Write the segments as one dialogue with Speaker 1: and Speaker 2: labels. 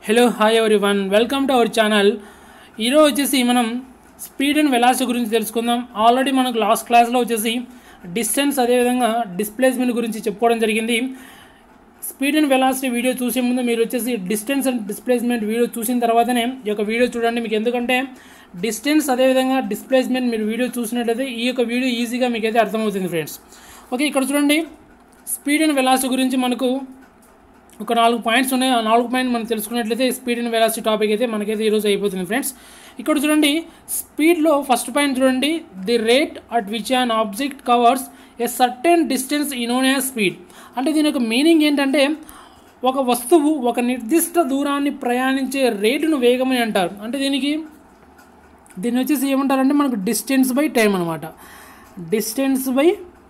Speaker 1: hello hi everyone welcome to our channel ఈరోజు వచ్చేసి మనం స్పీడ్ అండ్ వెలాసిటీ గురించి తెలుసుకుందాం ఆల్రెడీ మనకు లాస్ట్ క్లాస్లో వచ్చేసి డిస్టెన్స్ అదేవిధంగా డిస్ప్లేస్మెంట్ గురించి చెప్పుకోవడం జరిగింది స్పీడ్ అండ్ వెలాసిటీ వీడియో చూసే ముందు మీరు వచ్చేసి డిస్టెన్స్ అండ్ డిస్ప్లేస్మెంట్ వీడియో చూసిన తర్వాతనే ఈ యొక్క వీడియో చూడండి మీకు ఎందుకంటే డిస్టెన్స్ అదేవిధంగా డిస్ప్లేస్మెంట్ మీరు వీడియో చూసినట్లయితే ఈ యొక్క వీడియో ఈజీగా మీకు అయితే అర్థమవుతుంది ఫ్రెండ్స్ ఓకే ఇక్కడ చూడండి స్పీడ్ అండ్ వెలాసిటీ గురించి మనకు ఒక నాలుగు పాయింట్స్ ఉన్నాయి ఆ నాలుగు పాయింట్ మనం తెలుసుకున్నట్లయితే స్పీడ్ అండ్ వెలాసిటీ టాపిక్ అయితే మనకైతే ఈరోజు అయిపోతుంది ఫ్రెండ్స్ ఇక్కడ చూడండి స్పీడ్లో ఫస్ట్ పాయింట్ చూడండి the rate at which an object covers a certain distance is known as speed అంటే దీని యొక్క మీనింగ్ ఏంటంటే ఒక వస్తువు ఒక నిర్దిష్ట దూరాన్ని ప్రయాణించే రేటును వేగం అని అంటారు అంటే దీనికి దీన్ని వచ్చేసి ఏమంటారంటే మనకు డిస్టెన్స్ బై టైం అనమాట డిస్టెన్స్ బై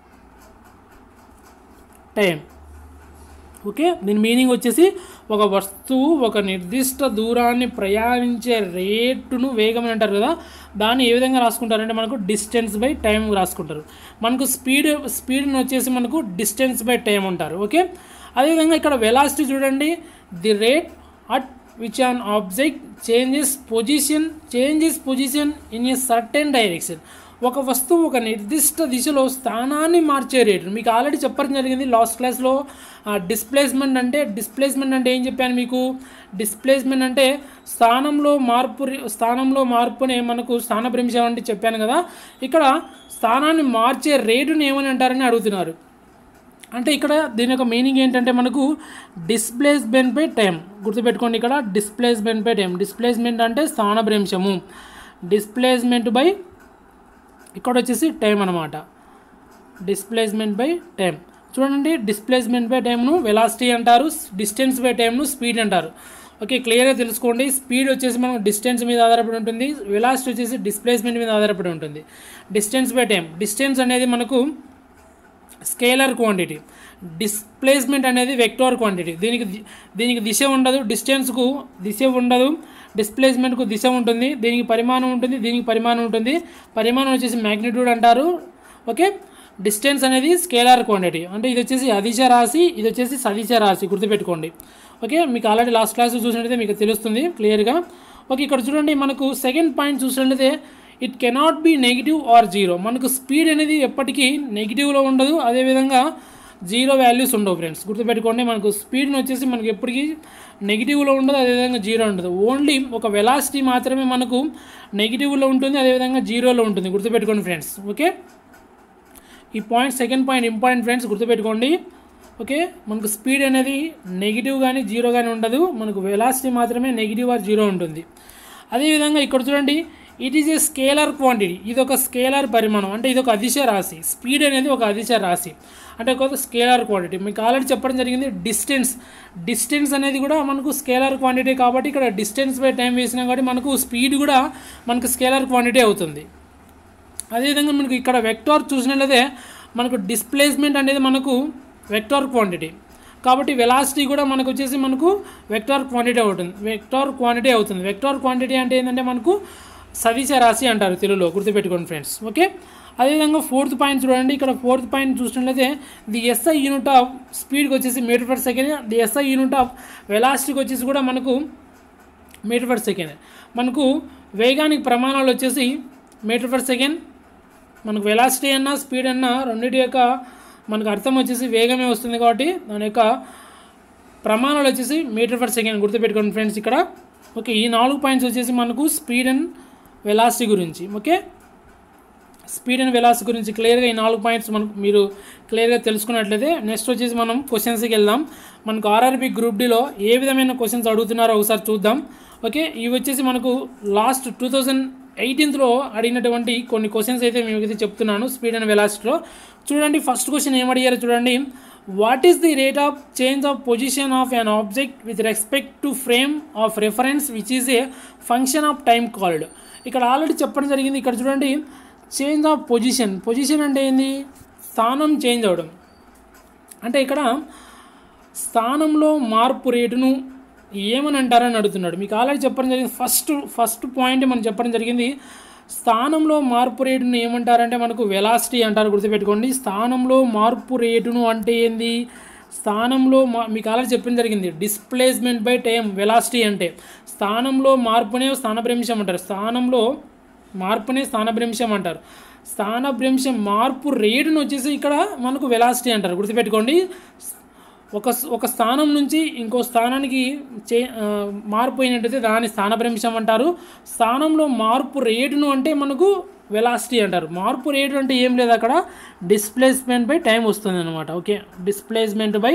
Speaker 1: టైం ఓకే దీని మీనింగ్ వచ్చేసి ఒక వస్తువు ఒక నిర్దిష్ట దూరాన్ని ప్రయాణించే రేటును వేగం అని అంటారు కదా దాన్ని ఏ విధంగా రాసుకుంటారంటే మనకు డిస్టెన్స్ బై టైం రాసుకుంటారు మనకు స్పీడ్ స్పీడ్ని వచ్చేసి మనకు డిస్టెన్స్ బై టైం అంటారు ఓకే అదేవిధంగా ఇక్కడ వెలాసిటీ చూడండి the rate at which an object changes position changes position in a certain direction ఒక వస్తువు ఒక నిర్దిష్ట దిశలో స్థానాన్ని మార్చే రేటు మీకు ఆల్రెడీ చెప్పడం జరిగింది లాస్ట్ క్లాస్లో డిస్ప్లేస్మెంట్ అంటే డిస్ప్లేస్మెంట్ అంటే ఏం చెప్పాను మీకు డిస్ప్లేస్మెంట్ అంటే స్థానంలో మార్పు స్థానంలో మార్పునే మనకు స్థానభ్రంశం అంటే చెప్పాను కదా ఇక్కడ స్థానాన్ని మార్చే రేటుని ఏమని అంటారని అడుగుతున్నారు అంటే ఇక్కడ దీని యొక్క మీనింగ్ ఏంటంటే మనకు డిస్ప్లేస్మెంట్ బై టైం గుర్తుపెట్టుకోండి ఇక్కడ డిస్ప్లేస్మెంట్ బై టైం డిస్ప్లేస్మెంట్ అంటే స్థానభ్రంశము డిస్ప్లేస్మెంట్ బై ఇక్కడ వచ్చేసి టైం అనమాట డిస్ప్లేస్మెంట్ బై టైం చూడండి డిస్ప్లేస్మెంట్ బై టైంను వెలాసిటీ అంటారు డిస్టెన్స్ బై టైంను స్పీడ్ అంటారు ఓకే క్లియర్గా తెలుసుకోండి స్పీడ్ వచ్చేసి మనం డిస్టెన్స్ మీద ఆధారపడి ఉంటుంది వెలాసిటీ వచ్చేసి డిస్ప్లేస్మెంట్ మీద ఆధారపడి ఉంటుంది డిస్టెన్స్ బై టైం డిస్టెన్స్ అనేది మనకు స్కేలర్ క్వాంటిటీ డిస్ప్లేస్మెంట్ అనేది వెక్టార్ క్వాంటిటీ దీనికి దీనికి దిశ ఉండదు డిస్టెన్స్కు దిశ ఉండదు డిస్ప్లేస్మెంట్కు దిశ ఉంటుంది దీనికి పరిమాణం ఉంటుంది దీనికి పరిమాణం ఉంటుంది పరిమాణం వచ్చేసి మ్యాగ్నిట్యూడ్ అంటారు ఓకే డిస్టెన్స్ అనేది స్కేలార్ క్వాంటిటీ అంటే ఇది వచ్చేసి అదిశ రాశి ఇది వచ్చేసి సదిశ రాశి గుర్తుపెట్టుకోండి ఓకే మీకు ఆల్రెడీ లాస్ట్ క్లాస్ చూసినట్లయితే మీకు తెలుస్తుంది క్లియర్గా ఓకే ఇక్కడ చూడండి మనకు సెకండ్ పాయింట్ చూసినట్లయితే it cannot be negative or zero మనకు స్పీడ్ అనేది ఎప్పటికీ నెగిటివ్లో ఉండదు అదేవిధంగా జీరో వాల్యూస్ ఉండవు ఫ్రెండ్స్ గుర్తుపెట్టుకోండి మనకు స్పీడ్ని వచ్చేసి మనకి ఎప్పటికీ నెగిటివ్లో ఉండదు అదేవిధంగా జీరో ఉండదు ఓన్లీ ఒక వెలాసిటీ మాత్రమే మనకు నెగిటివ్లో ఉంటుంది అదేవిధంగా జీరోలో ఉంటుంది గుర్తుపెట్టుకోండి ఫ్రెండ్స్ ఓకే ఈ point second point important friends గుర్తుపెట్టుకోండి ఓకే మనకు స్పీడ్ అనేది నెగిటివ్ కానీ జీరో కానీ ఉండదు మనకు వెలాసిటీ మాత్రమే నెగిటివ్ ఆర్ జీరో ఉంటుంది అదేవిధంగా ఇక్కడ చూడండి it is a scalar quantity ఇది ఒక స్కేలర్ పరిమాణం అంటే ఇది ఒక అదిశ రాశి స్పీడ్ అనేది ఒక అదిశ రాశి అంటే ఒక స్కేలర్ క్వాంటిటీ మీకు ఆల్రెడీ చెప్పడం జరిగింది డిస్టెన్స్ డిస్టెన్స్ అనేది కూడా మనకు స్కేలర్ క్వాంటిటీ కాబట్టి ఇక్కడ డిస్టెన్స్ బై టైం వేసినా కాబట్టి మనకు స్పీడ్ కూడా మనకు స్కేలర్ క్వాంటిటీ అవుతుంది అదేవిధంగా మనకు ఇక్కడ వెక్టార్ చూసినట్లయితే మనకు డిస్ప్లేస్మెంట్ అనేది మనకు వెక్టార్ క్వాంటిటీ కాబట్టి వెలాసిటీ కూడా మనకు వచ్చేసి మనకు వెక్టార్ క్వాంటిటీ అవుతుంది వెక్టార్ క్వాంటిటీ అవుతుంది వెక్టార్ క్వాంటిటీ అంటే ఏంటంటే మనకు సదిశ రాశి అంటారు తెలుగులో గుర్తుపెట్టుకోండి ఫ్రెండ్స్ ఓకే అదేవిధంగా ఫోర్త్ పాయింట్ చూడండి ఇక్కడ ఫోర్త్ పాయింట్ చూసినట్లయితే ది ఎస్ఐ యూనిట్ ఆఫ్ స్పీడ్కి వచ్చేసి metre per second the SI unit of వెలాసిటీకి వచ్చేసి కూడా మనకు మీటర్ పర్ సెకండ్ మనకు వేగానికి ప్రమాణాలు వచ్చేసి మీటర్ పర్ సెకండ్ మనకు వెలాసిటీ అన్నా స్పీడ్ అన్నా రెండింటి యొక్క మనకు అర్థం వచ్చేసి వేగమే వస్తుంది కాబట్టి దాని యొక్క ప్రమాణాలు వచ్చేసి మీటర్ పర్ సెకండ్ గుర్తుపెట్టుకోండి ఫ్రెండ్స్ ఇక్కడ ఓకే ఈ నాలుగు పాయింట్స్ వచ్చేసి మనకు స్పీడ్ అండ్ వెలాసిటీ గురించి ఓకే స్పీడ్ అండ్ వెలాసిటీ గురించి క్లియర్గా ఈ నాలుగు పాయింట్స్ మనకు మీరు క్లియర్గా తెలుసుకున్నట్లయితే నెక్స్ట్ వచ్చేసి మనం క్వశ్చన్స్కి వెళ్దాం మనకు ఆర్ఆర్బి గ్రూప్ డిలో ఏ విధమైన క్వశ్చన్స్ అడుగుతున్నారో ఒకసారి చూద్దాం ఓకే ఇవి వచ్చేసి మనకు లాస్ట్ టూ థౌజండ్ ఎయిటీన్త్లో అడిగినటువంటి కొన్ని క్వశ్చన్స్ అయితే మేము అయితే చెప్తున్నాను స్పీడ్ అండ్ వెలాసిటీలో చూడండి ఫస్ట్ క్వశ్చన్ ఏమడిగారో చూడండి what is the rate of change of position of an object with respect to frame of reference which is a function of time called ఇక్కడ ఆల్రెడీ చెప్పడం జరిగింది ఇక్కడ చూడండి చేంజ్ ఆఫ్ పొజిషన్ పొజిషన్ అంటే ఏంది స్థానం చేంజ్ అవడం అంటే ఇక్కడ స్థానంలో మార్పు రేటును ఏమని అంటారని అడుగుతున్నాడు మీకు ఆల్రెడీ చెప్పడం జరిగింది ఫస్ట్ ఫస్ట్ పాయింట్ మనం చెప్పడం జరిగింది స్థానంలో మార్పు రేటును ఏమంటారంటే మనకు వెలాసిటీ అంటారు గుర్తుపెట్టుకోండి స్థానంలో మార్పు రేటును అంటే ఏంది స్థానంలో మా మీకు ఆల్రెడీ చెప్పడం జరిగింది డిస్ప్లేస్మెంట్ బై టైం వెలాసిటీ అంటే స్థానంలో మార్పునే స్థానభ్రంశం అంటారు స్థానంలో మార్పునే స్థానభ్రంశం అంటారు స్థానభ్రంశం మార్పు రేటును వచ్చేసి ఇక్కడ మనకు వెలాసిటీ అంటారు గుర్తుపెట్టుకోండి ఒక ఒక స్థానం నుంచి ఇంకో స్థానానికి చే ఆ, మార్పు అయినట్టయితే దాన్ని స్థానభ్రంశం అంటారు స్థానంలో మార్పు రేటును అంటే మనకు వెలాసిటీ అంటారు మార్పు రేటు అంటే ఏం లేదు అక్కడ డిస్ప్లేస్మెంట్ బై టైం వస్తుంది అనమాట okay displacement by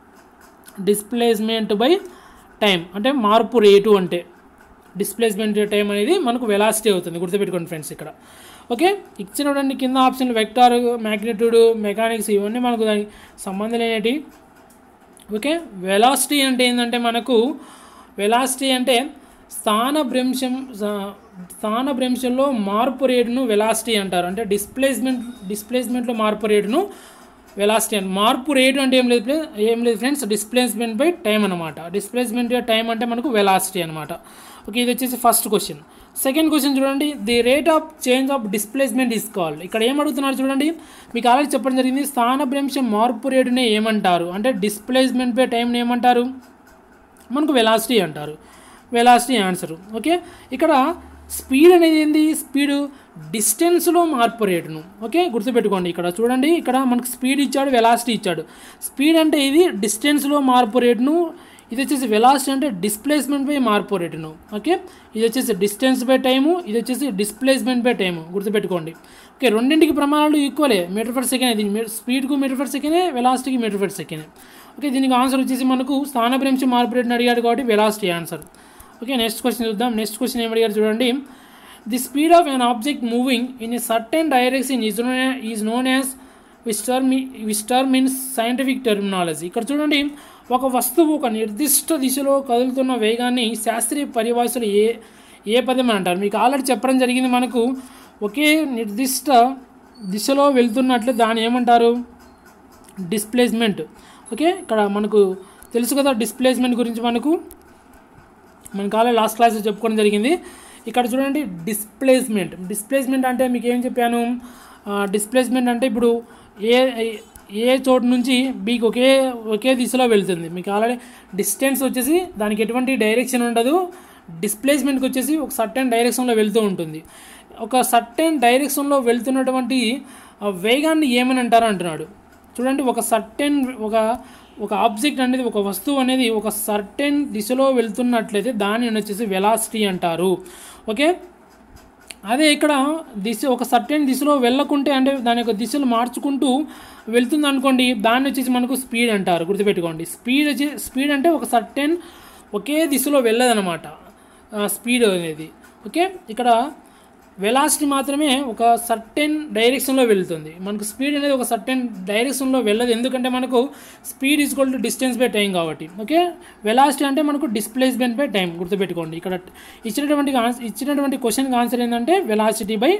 Speaker 1: displacement by time అంటే మార్పు రేటు అంటే డిస్ప్లేస్మెంట్ టైం అనేది మనకు వెలాసిటీ అవుతుంది గుర్తుపెట్టుకోండి ఫ్రెండ్స్ ఇక్కడ ఓకే ఇచ్చినటువంటి కింద ఆప్షన్ వెక్టార్ మ్యాగ్నిట్యూడ్ మెకానిక్స్ ఇవన్నీ మనకు దానికి సంబంధం లేనిటి ఓకే వెలాసిటీ అంటే ఏంటంటే మనకు వెలాసిటీ అంటే స్థానభ్రంశం స్థానభ్రంశంలో మార్పు రేటును వెలాసిటీ అంటారు అంటే డిస్ప్లేస్మెంట్ డిస్ప్లేస్మెంట్లో మార్పు రేటును వెలాసిటీ అండ్ మార్పు రేటు అంటే ఏం లేదు ప్లే- ఏం లేదు ఫ్రెండ్స్ డిస్ప్లేస్మెంట్ బై టైం అనమాట డిస్ప్లేస్మెంట్ టైం అంటే మనకు వెలాసిటీ అనమాట ఓకే ఇది వచ్చేసి ఫస్ట్ క్వశ్చన్ సెకండ్ క్వశ్చన్ చూడండి the rate of change of displacement is called ఇక్కడ ఏం అడుగుతున్నారు చూడండి మీకు ఆల్రెడీ చెప్పడం జరిగింది స్థానభ్రంశం మార్పు రేటునే ఏమంటారు అంటే డిస్ప్లేస్మెంట్ బై టైంని ఏమంటారు మనకు వెలాసిటీ అంటారు వెలాసిటీ ఆన్సర్ ఓకే ఇక్కడ స్పీడ్ అనేది ఏంది స్పీడ్ డిస్టెన్స్లో మార్పు రేటును ఓకే గుర్తుపెట్టుకోండి ఇక్కడ చూడండి ఇక్కడ మనకు స్పీడ్ ఇచ్చాడు వెలాసిటీ ఇచ్చాడు స్పీడ్ అంటే ఇది డిస్టెన్స్లో మార్పు రేటును ఇది వచ్చేసి వెలాసిటీ అంటే డిస్ప్లేస్మెంట్ బై మార్పు రేటును ఓకే ఇది వచ్చేసి డిస్టెన్స్ బై టైము ఇది వచ్చేసి డిస్ప్లేస్మెంట్ బై టైము గుర్తుపెట్టుకోండి ఓకే రెండింటికి ప్రమాణాలు ఈక్వలే మీటర్ ఫర్ సెకండ్ ఇది స్పీడ్కు మీటర్ ఫర్ సెకండే వెలాసిటీకి మీటర్ ఫర్ సెకండ్ ఓకే దీనికి ఆన్సర్ వచ్చేసి మనకు స్థానభ్రంశం మార్పు రేటుని అడిగాడు కాబట్టి velocity answer okay next question చూద్దాం నెక్స్ట్ క్వశ్చన్ ఏం అడిగారు చూడండి the speed of an object moving in a certain direction is is known as విస్టర్ మీ విస్టర్ మీన్స్ సైంటిఫిక్ టెర్మినాలజీ ఇక్కడ చూడండి ఒక వస్తువు ఒక నిర్దిష్ట దిశలో కదులుతున్న వేగాన్ని శాస్త్రీయ పరిభాషలో ఏ ఏ పదం అని అంటారు మీకు ఆల్రెడీ చెప్పడం జరిగింది మనకు ఒకే నిర్దిష్ట దిశలో వెళ్తున్నట్లు దాన్ని ఏమంటారు డిస్ప్లేస్మెంట్ ఓకే ఇక్కడ మనకు తెలుసు కదా డిస్ప్లేస్మెంట్ గురించి మనకు మన కాలేజ్ లాస్ట్ క్లాస్ చెప్పుకోవడం జరిగింది ఇక్కడ చూడండి డిస్ప్లేస్మెంట్ డిస్ప్లేస్మెంట్ అంటే మీకు ఏం చెప్పాను డిస్ప్లేస్మెంట్ అంటే ఇప్పుడు ఏ ఏ చోటు నుంచి బీకి ఒకే ఒకే దిశలో వెళ్తుంది మీకు ఆల్రెడీ డిస్టెన్స్ వచ్చేసి దానికి ఎటువంటి డైరెక్షన్ ఉండదు డిస్ప్లేస్మెంట్కి వచ్చేసి ఒక సర్టెన్ డైరెక్షన్లో వెళ్తూ ఉంటుంది ఒక సర్టెన్ డైరెక్షన్లో వెళ్తున్నటువంటి ఆ వేగాన్ని ఏమని అంటారు అంటున్నాడు చూడండి ఒక సర్టెన్ ఒక ఒక ఆబ్జెక్ట్ అనేది ఒక వస్తువు అనేది ఒక సర్టెన్ దిశలో వెళ్తున్నట్లయితే దానిని వచ్చేసి వెలాసిటీ అంటారు ఓకే అదే ఇక్కడ దిశ ఒక సర్టెన్ దిశలో వెళ్ళకుంటే అంటే దాని యొక్క దిశలు మార్చుకుంటూ వెళ్తుంది అనుకోండి దాన్ని వచ్చేసి మనకు స్పీడ్ అంటారు గుర్తుపెట్టుకోండి స్పీడ్ వచ్చి స్పీడ్ అంటే ఒక సర్టెన్ ఒకే దిశలో వెళ్ళదనమాట స్పీడ్ అనేది ఓకే ఇక్కడ వెలాసిటీ మాత్రమే ఒక సర్టెన్ డైరెక్షన్లో వెళ్తుంది మనకు స్పీడ్ అనేది ఒక సర్టెన్ డైరెక్షన్లో వెళ్ళదు ఎందుకంటే మనకు speed equal to distance by time కాబట్టి ఓకే వెలాసిటీ అంటే మనకు డిస్ప్లేస్మెంట్ బై టైం గుర్తుపెట్టుకోండి ఇక్కడ ఇచ్చినటువంటి ఆన్స్- ఇచ్చినటువంటి క్వశ్చన్కి ఆన్సర్ ఏంటంటే వెలాసిటీ బై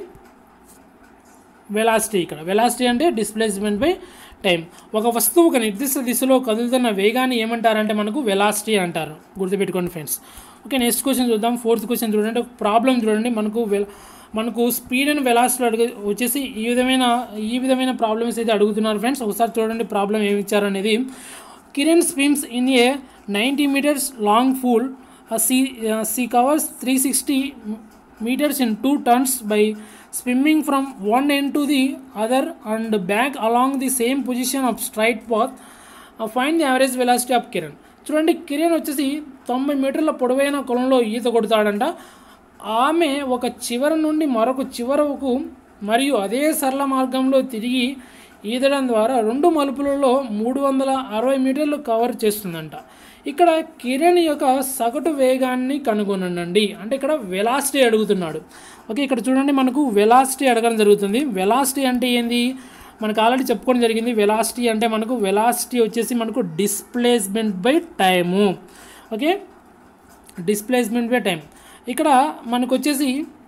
Speaker 1: వెలాసిటీ ఇక్కడ వెలాసిటీ అంటే డిస్ప్లేస్మెంట్ బై టైం ఒక వస్తువు ఒక నిర్దిష్ట దిశలో కదులుతున్న వేగాన్ని ఏమంటారంటే మనకు వెలాసిటీ అంటారు గుర్తుపెట్టుకోండి ఫ్రెండ్స్ ఓకే నెక్స్ట్ క్వశ్చన్ చూద్దాం ఫోర్త్ క్వశ్చన్ చూడండి ఒక ప్రాబ్లం చూడండి మనకు వెల్ మనకు స్పీడ్ అండ్ వెలాసిటీ అడుగు వచ్చేసి ఈ విధమైన ఈ విధమైన ప్రాబ్లమ్స్ అయితే అడుగుతున్నారు ఫ్రెండ్స్ ఒకసారి చూడండి ప్రాబ్లం ఏమి ఇచ్చారు అనేది Kiran swims in a ninety metres long pool she she covers three sixty meters in two turns by swimming from one end to the other and back along the same position of straight path uh, find the average velocity of Kiran చూడండి కిరణ్ వచ్చేసి తొంభై మీటర్ల పొడవైన కొలంలో ఈత కొడతాడంట ఆమె ఒక చివర నుండి మరొక చివరకు మరియు అదే సరళ మార్గంలో తిరిగి ఈదడం ద్వారా రెండు మలుపులలో మూడు వందల అరవై మీటర్లు కవర్ చేస్తుందంట ఇక్కడ కిరణ్ యొక్క సగటు వేగాన్ని కనుగొనండి అంటే ఇక్కడ వెలాసిటీ అడుగుతున్నాడు ఓకే ఇక్కడ చూడండి మనకు వెలాసిటీ అడగడం జరుగుతుంది వెలాసిటీ అంటే ఏంది మనకు ఆల్రెడీ చెప్పుకోవడం జరిగింది వెలాసిటీ అంటే మనకు వెలాసిటీ వచ్చేసి మనకు displacement by time okay displacement by time ఇక్కడ మనకు వచ్చేసి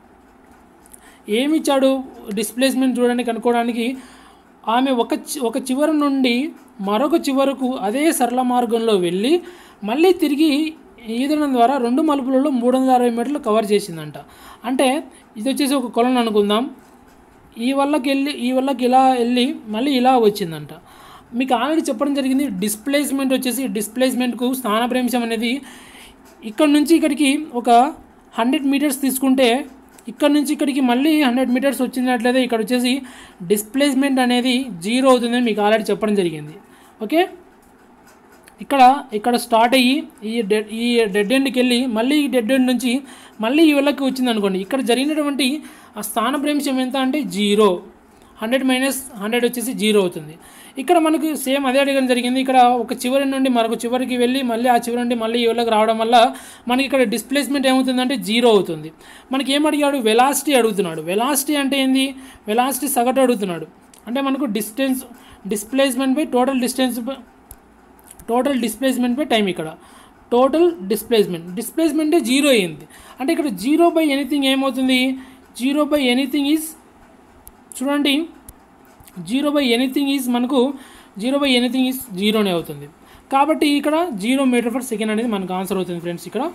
Speaker 1: ఏమి ఇచ్చాడు డిస్ప్లేస్మెంట్ చూడండి కనుక్కోవడానికి ఆమె ఒక చి- ఒక చివర నుండి మరొక చివరకు అదే సరళ మార్గంలో వెళ్ళి మళ్ళీ తిరిగి ఈదడం ద్వారా రెండు మలుపులలో మూడు వందల అరవై మీటర్లు కవర్ చేసిందంట అంటే ఇది వచ్చేసి ఒక కొలను అనుకుందాం ఈ వల్లకి వెళ్ళి ఈ వల్లకి ఇలా వెళ్ళి మళ్ళీ ఇలా వచ్చిందంట మీకు ఆల్రెడీ చెప్పడం జరిగింది డిస్ప్లేస్మెంట్ వచ్చేసి డిస్ప్లేస్మెంట్కు స్థానభ్రంశం అనేది ఇక్కడ నుంచి ఇక్కడికి ఒక హండ్రెడ్ మీటర్స్ తీసుకుంటే ఇక్కడ నుంచి ఇక్కడికి మళ్ళీ హండ్రెడ్ మీటర్స్ వచ్చినట్లయితే ఇక్కడ వచ్చేసి డిస్ప్లేస్మెంట్ అనేది జీరో అవుతుందని మీకు ఆల్రెడీ చెప్పడం జరిగింది ఓకే ఇక్కడ ఇక్కడ స్టార్ట్ అయ్యి ఈ డెడ్ ఈ డెడ్ ఎండ్కి వెళ్ళి మళ్ళీ ఈ డెడ్ ఎండ్ నుంచి మళ్ళీ ఈ వెళ్ళకి వచ్చింది అనుకోండి ఇక్కడ జరిగినటువంటి ఆ స్థానభ్రంశం ఎంత అంటే జీరో హండ్రెడ్ మైనస్ హండ్రెడ్ వచ్చేసి జీరో అవుతుంది ఇక్కడ మనకు సేమ్ అదే అడగడం జరిగింది ఇక్కడ ఒక చివరి నుండి మరొక చివరికి వెళ్ళి మళ్ళీ ఆ చివరి నుండి మళ్ళీ ఈ వెళ్ళకి రావడం వల్ల మనకి ఇక్కడ డిస్ప్లేస్మెంట్ ఏమవుతుందంటే జీరో అవుతుంది మనకి ఏం అడిగాడు వెలాసిటీ అడుగుతున్నాడు వెలాసిటీ అంటే ఏంది వెలాసిటీ సగటు అడుగుతున్నాడు అంటే మనకు distance displacement by total distance total displacement by time ఇక్కడ టోటల్ డిస్ప్లేస్మెంట్ డిస్ప్లేస్మెంటే జీరో అయింది అంటే ఇక్కడ జీరో బై ఎనీథింగ్ ఏమవుతుంది జీరో బై ఎనీథింగ్ ఈజ్ చూడండి జీరో బై ఎనీథింగ్ ఈజ్ మనకు జీరో బై ఎనీథింగ్ ఈజ్ జీరోనే అవుతుంది కాబట్టి ఇక్కడ జీరో మీటర్ ఫర్ సెకండ్ అనేది మనకు ఆన్సర్ అవుతుంది ఫ్రెండ్స్ ఇక్కడ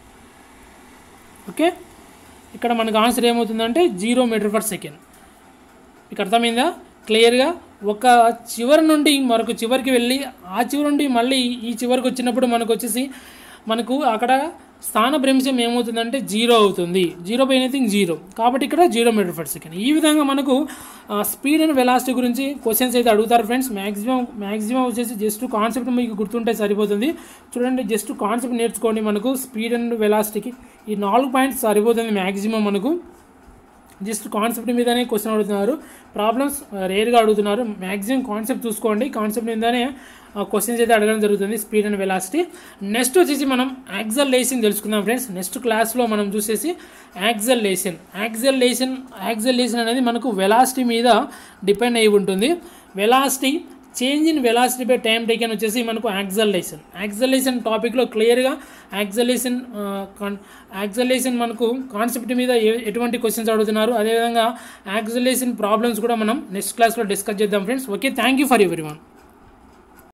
Speaker 1: ఓకే ఇక్కడ మనకు ఆన్సర్ ఏమవుతుందంటే జీరో మీటర్ ఫర్ సెకండ్ మీకు అర్థమైందా క్లియర్గా ఒక చివరి నుండి మరొక చివరికి వెళ్ళి ఆ చివరి నుండి మళ్ళీ ఈ చివరికి వచ్చినప్పుడు మనకు వచ్చేసి మనకు అక్కడ స్థానభ్రంశం ఏమవుతుందంటే జీరో అవుతుంది జీరో బై ఎనీథింగ్ జీరో కాబట్టి ఇక్కడ జీరో మీటర్ ఫర్ సెకండ్ ఈ విధంగా మనకు స్పీడ్ అండ్ వెలాసిటీ గురించి క్వశ్చన్స్ అయితే అడుగుతారు ఫ్రెండ్స్ మ్యాక్సిమం మ్యాక్సిమం వచ్చేసి జస్ట్ కాన్సెప్ట్ మీకు గుర్తుంటే సరిపోతుంది చూడండి జస్ట్ కాన్సెప్ట్ నేర్చుకోండి మనకు స్పీడ్ అండ్ వెలాసిటీకి ఈ నాలుగు పాయింట్స్ సరిపోతుంది మ్యాక్సిమం మనకు జస్ట్ కాన్సెప్ట్ మీదనే క్వశ్చన్ అడుగుతున్నారు ప్రాబ్లమ్స్ రేర్గా అడుగుతున్నారు మ్యాక్సిమం కాన్సెప్ట్ చూసుకోండి కాన్సెప్ట్ మీదనే క్వశ్చన్స్ అయితే అడగడం జరుగుతుంది స్పీడ్ అండ్ వెలాసిటీ నెక్స్ట్ వచ్చేసి మనం యాక్సల్ లేషన్ తెలుసుకుందాం ఫ్రెండ్స్ నెక్స్ట్ క్లాస్లో మనం చూసేసి acceleration acceleration acceleration అనేది మనకు వెలాసిటీ మీద డిపెండ్ అయి ఉంటుంది velocity change in velocity by time taken వచ్చేసి మనకు యాక్సలేషన్ యాక్సలేషన్ టాపిక్లో క్లియర్గా యాక్సలేషన్ యాక్సలేషన్ మనకు కాన్సెప్ట్ మీద ఏ- ఎటువంటి క్వశ్చన్స్ అడుగుతున్నారు అదేవిధంగా యాక్సలేషన్ ప్రాబ్లమ్స్ కూడా మనం నెక్స్ట్ క్లాస్లో డిస్కస్ చేద్దాం friends okay thank you for every one